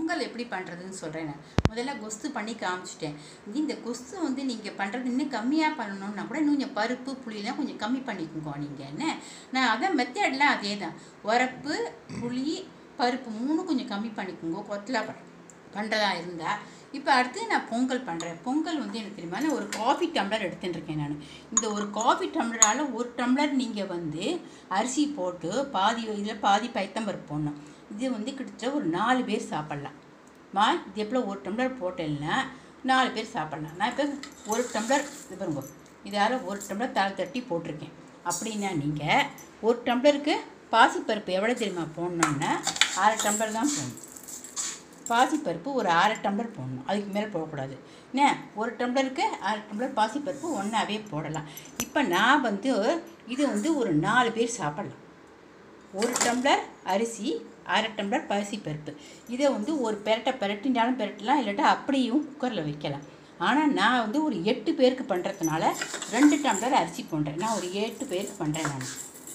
பொங்கல் எப்படி பண்ணுறதுன்னு சொல்கிறேன் நான் முதல்ல கொஸ்து பண்ணி காமிச்சிட்டேன் இந்த கொஸ்து வந்து நீங்கள் பண்ணுறது இன்னும் கம்மியாக பண்ணணும்னா கூட இன்னும் கொஞ்சம் பருப்பு புளியெல்லாம் கொஞ்சம் கம்மி பண்ணிக்கோங்க நீங்கள் என்ன நான் அதான் மெத்தட்லாம் அதே தான் உரப்பு புளி பருப்பு மூணு கொஞ்சம் கம்மி பண்ணிக்கோங்க கொத்தலா பண்ணுறதா இருந்தால் இப்போ அடுத்து நான் பொங்கல் பண்ணுறேன் பொங்கல் வந்து எனக்கு தெரியுமா நான் ஒரு காஃபி டம்ளர் எடுத்துட்டு இருக்கேன் நான் இந்த ஒரு காஃபி டம்ளரால் ஒரு டம்ளர் நீங்கள் வந்து அரிசி போட்டு பாதி இதில் பாதி பைத்தம்பருப்பு போடணும் இது வந்து கிட்டத்தட்ட ஒரு நாலு பேர் சாப்பிட்லாம் மா இது எப்போ ஒரு டம்ளர் போட்டேன்னா நாலு பேர் சாப்பிட்லாம் நான் இப்போ ஒரு டம்ளர் இது பாருங்க இதால் ஒரு டம்ளர் தலை தட்டி போட்டிருக்கேன் அப்படின்னா நீங்கள் ஒரு டம்ளருக்கு பாசிப்பருப்பு எவ்வளோ தெரியுமா போடணுன்னா அரை டம்ளர் தான் போடணும் பாசிப்பருப்பு ஒரு அரை டம்ளர் போடணும் அதுக்கு மேலே போடக்கூடாது என்ன ஒரு டம்ளருக்கு அரை டம்ளர் பாசிப்பருப்பு ஒன்றாவே போடலாம் இப்போ நான் வந்து இது வந்து ஒரு நாலு பேர் சாப்பிட்லாம் ஒரு டம்ளர் அரிசி அரை டம்ளர் பாசிப்பருப்பு இதை வந்து ஒரு பெரட்டை பெரட்டினாலும் பெரட்டலாம் இல்லாட்டா அப்படியும் குக்கரில் வைக்கலாம் ஆனால் நான் வந்து ஒரு எட்டு பேருக்கு பண்ணுறதுனால ரெண்டு டம்ளர் அரிசி போடுறேன் நான் ஒரு எட்டு பேருக்கு பண்ணுறேன் நான்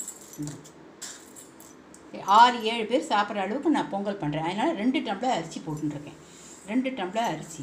ஆறு ஏழு பேர் சாப்பிட்ற அளவுக்கு நான் பொங்கல் பண்ணுறேன் அதனால் ரெண்டு டம்ளர் அரிசி போட்டுருக்கேன் ரெண்டு டம்ளர் அரிசி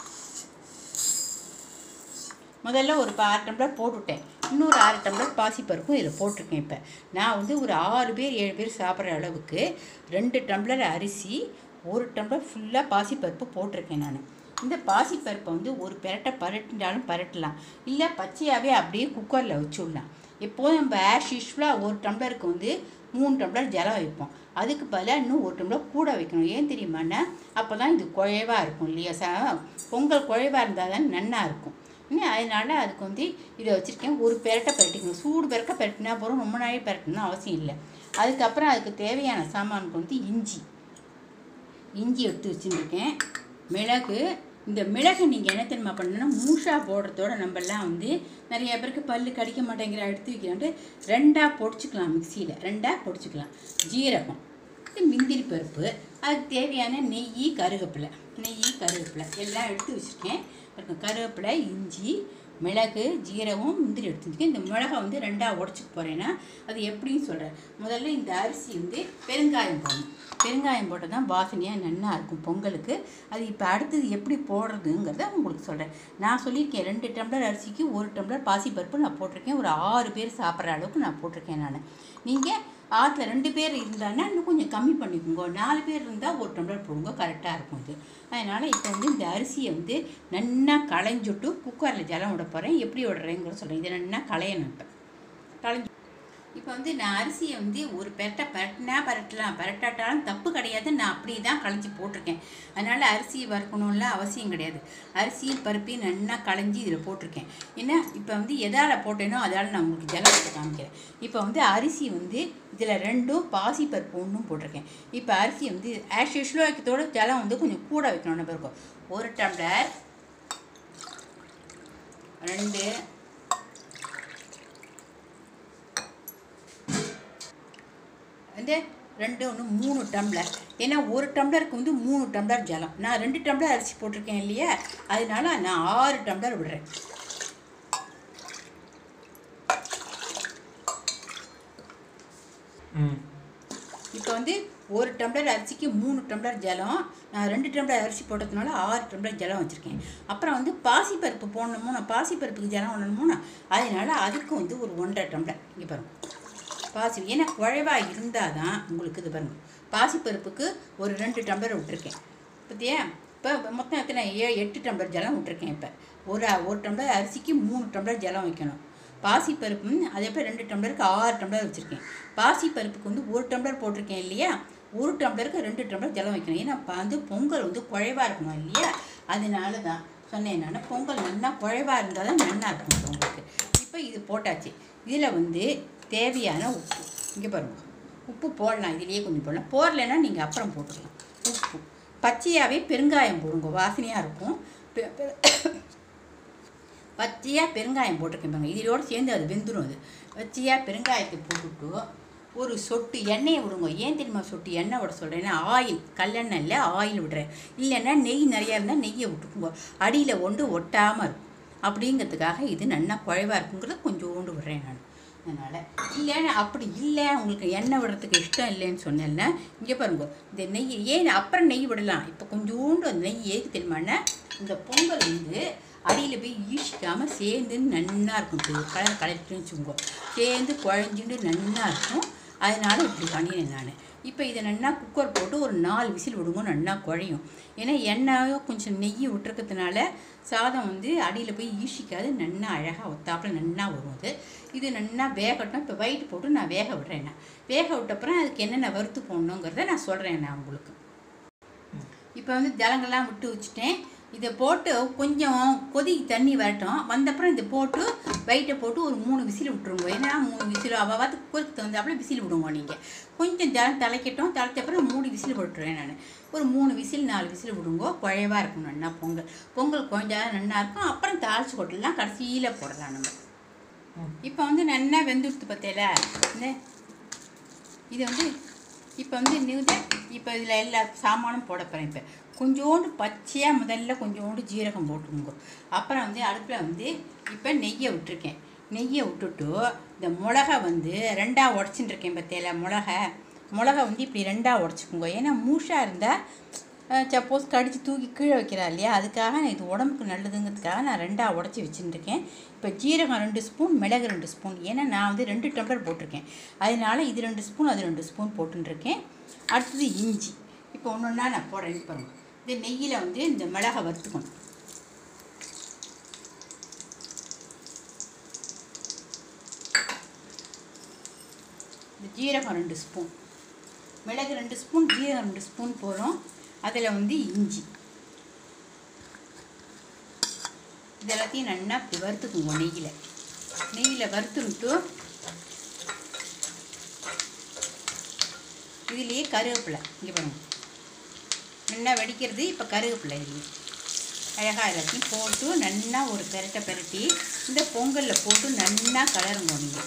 முதல்ல ஒரு பா- அரை டம்ளர் போட்டுவிட்டேன் இன்னொரு அரை டம்ளர் பாசிப்பருப்பும் இதில் போட்டிருக்கேன் இப்போ நான் வந்து ஒரு ஆறு பேர் ஏழு பேர் சாப்பிட்ற அளவுக்கு ரெண்டு டம்ளர் அரிசி ஒரு டம்ளர் ஃபுல்லாக பாசிப்பருப்பு போட்டிருக்கேன் நான் இந்த பாசிப்பருப்பை வந்து ஒரு பெரட்டை பரட்டினாலும் பரட்டலாம் இல்லை பச்சையாகவே அப்படியே குக்கரில் வச்சுடலாம் எப்போதும் நம்ம ஆஷ் யூஸ்வலாக ஒரு டம்ளருக்கு வந்து மூணு டம்ளர் ஜலம் வைப்போம் அதுக்கு பதிலாக இன்னும் ஒரு டம்ளர் கூட வைக்கணும் ஏன் தெரியுமாண்ணா அப்போ தான் இது குழைவாக இருக்கும் இல்லையா சா பொங்கல் குழைவாக இருந்தால் தான் நன்னா இருக்கும் இன்னும் அதனால அதுக்கு வந்து இதை வச்சுருக்கேன் ஒரு பெரட்டை பெரட்டிக்கணும் சூடு பெரக்க பெரட்டினா போகிறோம் ரொம்ப நாளே பெரட்டணும் அவசியம் இல்லை அதுக்கப்புறம் அதுக்கு தேவையான சாமானுக்கு வந்து இஞ்சி இஞ்சி எடுத்து வச்சுருக்கேன் மிளகு இந்த மிளகு நீங்கள் என்ன தெரியுமா பண்ணணும்னா மூஷா போடுறதோட நம்மலாம் வந்து நிறைய பேருக்கு பல்லு கடிக்க மாட்டேங்கிற எடுத்து வைக்கலான்ட்டு ரெண்டாக பொடிச்சுக்கலாம் மிக்சியில் ரெண்டாக பொடிச்சுக்கலாம் ஜீரகம் இது முந்திரி பருப்பு அதுக்கு தேவையான நெய் கருவேப்பிலை நெய் கருவேப்பிலை எல்லாம் எடுத்து வச்சுருக்கேன் பாருங்க, கருவேப்பிலை இஞ்சி மிளகு ஜீரகம் முந்திரி எடுத்து வச்சுருக்கேன் இந்த மிளகை வந்து ரெண்டாக உடச்சிக்க போகிறேன்னா அது எப்படின்னு சொல்கிறேன் முதல்ல இந்த அரிசி வந்து பெருங்காயம் போடணும் பெருங்காயம் போட்டால் தான் வாசனையாக நன்னா இருக்கும் பொங்கலுக்கு அது இப்போ அடுத்தது எப்படி போடுறதுங்கிறத உங்களுக்கு சொல்கிறேன் நான் சொல்லியிருக்கேன் ரெண்டு டம்ளர் அரிசிக்கு ஒரு டம்ளர் பாசிப்பருப்பு நான் போட்டிருக்கேன் ஒரு ஆறு பேர் சாப்பிட்ற அளவுக்கு நான் போட்டிருக்கேன் நான் நீங்கள் ஆற்றுல ரெண்டு பேர் இருந்தாங்கன்னா இன்னும் கொஞ்சம் கம்மி பண்ணிக்கோங்க நாலு பேர் இருந்தால் ஒரு டம்ளர் போடுங்க கரெக்டாக இருக்கும் இது அதனால் இப்போ வந்து இந்த அரிசியை வந்து நன்னா களைஞ்சுட்டு குக்கரில் ஜலம் விட போகிறேன் எப்படி விடுறேங்கிற சொல்கிறேன் இதை நன்னா களையணும் இப்போ களைஞ்சு இப்போ வந்து நான் அரிசியை வந்து ஒரு பெரட்டை பரட்டினா பரட்டலாம் பரட்டாட்டாலும் தப்பு கிடையாது நான் அப்படி தான் களைஞ்சி போட்டிருக்கேன் அதனால் அரிசியை வறுக்கணும்ல அவசியம் கிடையாது அரிசியும் பருப்பையும் நல்லா களைஞ்சி இதில் போட்டிருக்கேன் ஏன்னா இப்போ வந்து எதால் போட்டேனோ அதால் நான் உங்களுக்கு ஜலத்தை காமிக்கிறேன் இப்போ வந்து அரிசி வந்து இதில் ரெண்டும் பாசி பருப்பு ஒன்றும் போட்டிருக்கேன் இப்போ அரிசி வந்து ஆஸ் யூஸ்வலாக வைக்கிறதோட ஜலம் வந்து கொஞ்சம் கூட வைக்கணும் நம்ம இருக்கும் ஒரு டம்ளர் ரெண்டு வந்து ரெண்டு ஒன்று மூணு டம்ளர் ஏன்னா ஒரு டம்ளருக்கு வந்து மூணு டம்ளர் ஜலம் நான் ரெண்டு டம்ளர் அரிசி போட்டிருக்கேன் இல்லையா அதனால நான் ஆறு டம்ளர் விடுறேன் ம் இப்போ வந்து ஒரு டம்ளர் அரிசிக்கு மூணு டம்ளர் ஜலம் நான் ரெண்டு டம்ளர் அரிசி போட்டதுனால ஆறு டம்ளர் ஜலம் வச்சுருக்கேன் அப்புறம் வந்து பாசிப்பருப்பு போடணுமோ நான் பாசிப்பருப்புக்கு ஜலம் விடணுமோ அதனால அதுக்கு வந்து ஒரு ஒன்றரை டம்ளர் இங்கே பாருங்க பாசி ஏன்னா குழைவா இருந்தால் தான் உங்களுக்கு இது பாருங்க பாசிப்பருப்புக்கு ஒரு ரெண்டு டம்ளர் விட்டுருக்கேன் பார்த்தியா இப்போ மொத்தம் எத்தனை ஏ எட்டு டம்ளர் ஜலம் விட்டுருக்கேன் இப்போ ஒரு ஒரு டம்ளர் அரிசிக்கு மூணு டம்ளர் ஜலம் வைக்கணும் பாசிப்பருப்பு அதே போல் ரெண்டு டம்ளருக்கு ஆறு டம்ளர் வச்சுருக்கேன் பாசிப்பருப்புக்கு வந்து ஒரு டம்ளர் போட்டிருக்கேன் இல்லையா ஒரு டம்ளருக்கு ரெண்டு டம்ளர் ஜலம் வைக்கணும் ஏன்னா இப்போ வந்து பொங்கல் வந்து குழைவா இருக்கணும் இல்லையா அதனால தான் சொன்னேன் நான் பொங்கல் நல்லா குழைவா இருந்தால் தான் நல்லா இருக்கும் பொங்கலுக்கு இப்போ இது போட்டாச்சு இதில் வந்து தேவையான உப்பு இங்கே பாருங்க உப்பு போடலாம் இதுலேயே கொஞ்சம் போடலாம் போடலைன்னா நீங்கள் அப்புறம் போட்டுக்கலாம் உப்பு பச்சையாகவே பெருங்காயம் போடுங்க வாசனையாக இருக்கும் பெ- பெ- பச்சையாக பெருங்காயம் போட்டிருக்கேன் பாருங்க இதோட சேர்ந்து அது வெந்துடும் அது பச்சையாக பெருங்காயத்தை போட்டுவிட்டு ஒரு சொட்டு எண்ணெயை விடுங்க ஏன் தெரியுமா சொட்டு எண்ணெய் விட சொல்கிறேன்னா ஆயில் கல்லெண்ணெய் இல்லை ஆயில் விடுறேன் இல்லைன்னா நெய் நிறையா இருந்தால் நெய்யை விட்டுக்குங்க அடியில் ஒன்று ஒட்டாமல் இருக்கும் அப்படிங்கிறதுக்காக இது நல்லா குழைவாக இருக்குங்கிறது கொஞ்சோண்டு விடுறேன் நான் அதனால் இல்லைன்னு அப்படி இல்லை உங்களுக்கு எண்ணெய் விடுறதுக்கு இஷ்டம் இல்லைன்னு சொன்னேன்னா இங்கே பாருங்க இந்த நெய் ஏன் அப்புறம் நெய் விடலாம் இப்போ கொஞ்சோண்டு அந்த நெய் ஏக்கு தெரியுமாண்ணா இந்த பொங்கல் வந்து அடியில் போய் ஈசிக்காமல் சேர்ந்து நன்னா இருக்கும் இப்போ கலர் கலர்ட்டுன்னு வச்சுக்கோங்க சேர்ந்து குழஞ்சுண்டு நன்னா இருக்கும் அதனால இப்படி பண்ணினேன் நான் இப்போ இதை நன்னா குக்கர் போட்டு ஒரு நாலு விசில் விடுங்க நன்னா குழையும் ஏன்னா எண்ணெயும் கொஞ்சம் நெய் விட்டுருக்கிறதுனால சாதம் வந்து அடியில் போய் ஈசிக்காது நன்னா அழகாக ஒத்தாப்பில் நன்னா வரும் அது இது நன்னா வேகட்டும் இப்போ வயிட்டு போட்டு நான் வேக விடுறேன் நான் வேக விட்டப்புறம் அதுக்கு என்னென்ன வறுத்து போடணுங்கிறத நான் சொல்கிறேன் நான் உங்களுக்கு இப்போ வந்து ஜலங்கள்லாம் விட்டு வச்சுட்டேன் இதை போட்டு கொஞ்சம் கொதி தண்ணி வரட்டும் வந்தப்புறம் இதை போட்டு வெயிட்டை போட்டு ஒரு மூணு விசில் விட்டுருங்க ஏன்னா மூணு விசில் அவாவது குறுக்கு தகுந்தாப்புல விசில் விடுங்க நீங்கள் கொஞ்சம் ஜலம் தலைக்கட்டும் தலைச்சப்புறம் மூடி விசில் போட்டுருவேன் நான் ஒரு மூணு விசில் நாலு விசில் விடுங்க குழைவாக இருக்கும் நன்னா பொங்கல் பொங்கல் குழஞ்சா நன்னா இருக்கும் அப்புறம் தாளிச்சு கொட்டலாம் கடைசியில் போடலாம் நம்ம இப்போ வந்து நன்னா வெந்துடுத்து பார்த்தேல இந்த இது வந்து இப்போ வந்து நியூத இப்போ இதில் எல்லா சாமானும் போட போகிறேன் இப்போ கொஞ்சோண்டு பச்சையாக முதல்ல கொஞ்சோண்டு ஜீரகம் போட்டுருங்க அப்புறம் வந்து அடுப்பில் வந்து இப்போ நெய்யை விட்டுருக்கேன் நெய்யை விட்டுட்டு இந்த மிளகா வந்து ரெண்டாக உடச்சின்னு இருக்கேன் பற்றியில மிளகா மிளகா வந்து இப்படி ரெண்டாக உடச்சிக்கோங்க ஏன்னா மூஷாக இருந்தால் சப்போஸ் கடிச்சு தூக்கி கீழே வைக்கிறா இல்லையா அதுக்காக நான் இது உடம்புக்கு நல்லதுங்கிறதுக்காக நான் ரெண்டாக உடச்சி வச்சுட்டுருக்கேன் இப்போ ஜீரகம் ரெண்டு ஸ்பூன் மிளகு ரெண்டு ஸ்பூன் ஏன்னா நான் வந்து ரெண்டு டம்ளர் போட்டிருக்கேன் அதனால இது ரெண்டு ஸ்பூன் அது ரெண்டு ஸ்பூன் போட்டுருக்கேன் அடுத்தது இஞ்சி இப்போ ஒன்று ஒன்றா நான் போடுறேன் பாருங்க இந்த நெய்யில் வந்து இந்த மிளகை வறுத்துக்கணும் இந்த ஜீரகம் ரெண்டு ஸ்பூன் மிளகு ரெண்டு ஸ்பூன் ஜீரகம் ரெண்டு ஸ்பூன் போகிறோம் அதில் வந்து இஞ்சி இது எல்லாத்தையும் நல்லா இப்படி வறுத்துக்குங்க நெய்யில் நெய்யில் வறுத்துவிட்டு இதுலேயே கருவேப்பிலை இங்கே பாருங்க நல்லா வெடிக்கிறது இப்போ கருவேப்பிலை இதுலேயே அழகாக எல்லாத்தையும் போட்டு நல்லா ஒரு பெரட்டை பெரட்டி இந்த பொங்கலில் போட்டு நல்லா கலருங்க நீங்கள்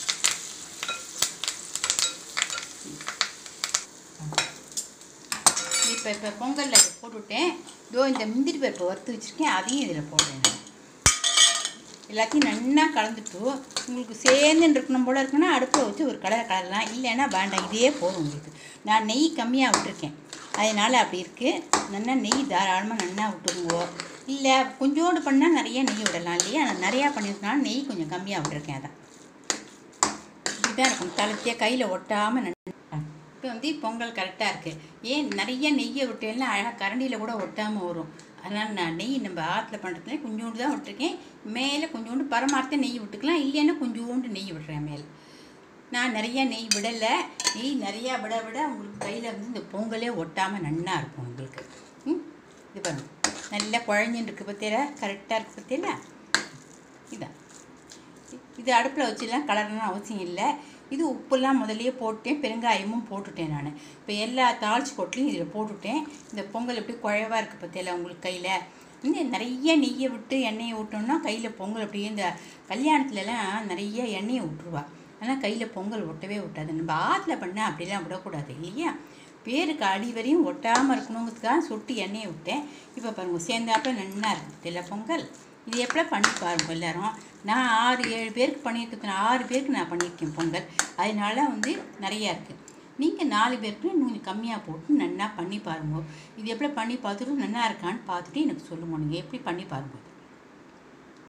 இப்போ இப்போ பொங்கலில் போட்டுவிட்டேன் இதோ இந்த முந்திரி பருப்பு வறுத்து வச்சுருக்கேன் அதையும் இதில் போடுறேன் நான். எல்லாத்தையும் நன்னா கலந்துட்டு உங்களுக்கு சேர்ந்துன்னு இருக்கணும் போல் இருக்குன்னா அடுப்பில் வச்சு ஒரு கலர் கலரலாம் இல்லைன்னா வேண்டாம் இதே போதும் உங்களுக்கு நான் நெய் கம்மியாக விட்டுருக்கேன் அதனால் அப்படி இருக்குது நல்லா நெய் தாராளமாக நன்னா விட்டுருங்கோ இல்லை கொஞ்சோண்டு பண்ணால் நிறைய நெய் விடலாம் இல்லையா நான் நிறையா பண்ணியிருக்கனால நெய் கொஞ்சம் கம்மியாக விட்டுருக்கேன் அதான் இப்படிதான் இருக்கும் தலைத்தியாக கையில் ஒட்டாமல் இப்போ வந்து பொங்கல் கரெக்டாக இருக்குது ஏன் நிறைய நெய்யை விட்டேன்னா அழகாக கரண்டியில் கூட ஒட்டாமல் வரும் அதனால் நான் நெய் நம்ம ஆற்றுல பண்ணுறதுல கொஞ்சோண்டு தான் விட்டுருக்கேன் மேலே கொஞ்சோண்டு பரமார்த்த நெய் விட்டுக்கலாம் இல்லைன்னா கொஞ்சோண்டு நெய் விடுறேன் மேலே நான் நிறைய நெய் விடலை நெய் நிறையா விட விட உங்களுக்கு கையில் வந்து இந்த பொங்கலே ஒட்டாமல் நன்னா இருக்கும் உங்களுக்கு ம் இது பாருங்க நல்லா குழஞ்சின்னு இருக்கு பற்றியில கரெக்டாக இருக்கு பற்றியில இதான் இது அடுப்பில் வச்சுலாம் கலரணும் அவசியம் இல்லை இது உப்புலாம் முதல்லயே போட்டேன் பெருங்காயமும் போட்டுட்டேன் நான் இப்போ எல்லா தாளிச்சு கொட்டிலையும் இதில் போட்டுட்டேன் இந்த பொங்கல் எப்படி குழைவா இருக்குது பற்றியில உங்களுக்கு கையில் இன்னும் நிறைய நெய்யை விட்டு எண்ணெயை விட்டோம்னா கையில் பொங்கல் அப்படியே இந்த கல்யாணத்துலலாம் நிறைய எண்ணெயை விட்டுருவா ஆனால் கையில் பொங்கல் ஒட்டவே ஒட்டாது நம்ம ஆற்றுல பண்ணால் அப்படிலாம் விடக்கூடாது இல்லையா பேருக்கு அடி வரையும் ஒட்டாமல் இருக்கணுங்கிறதுக்காக சொட்டு எண்ணெயை விட்டேன் இப்போ பாருங்க சேர்ந்தாப்புல நன்னா இருக்குது இல்லை பொங்கல் இது எப்படி பண்ணி பாருங்க எல்லாரும் நான் ஆறு ஏழு பேருக்கு பண்ணியிருக்கேன் ஆறு பேருக்கு நான் பண்ணியிருக்கேன் பொங்கல் அதனால வந்து நிறையா இருக்குது நீங்கள் நாலு பேருக்கு நீங்கள் கம்மியாக போட்டு நன்னா பண்ணி பாருங்க இது எப்படி பண்ணி பார்த்துட்டு நல்லா இருக்கான்னு பார்த்துட்டு எனக்கு சொல்லுங்க நீங்கள் எப்படி பண்ணி பாருங்க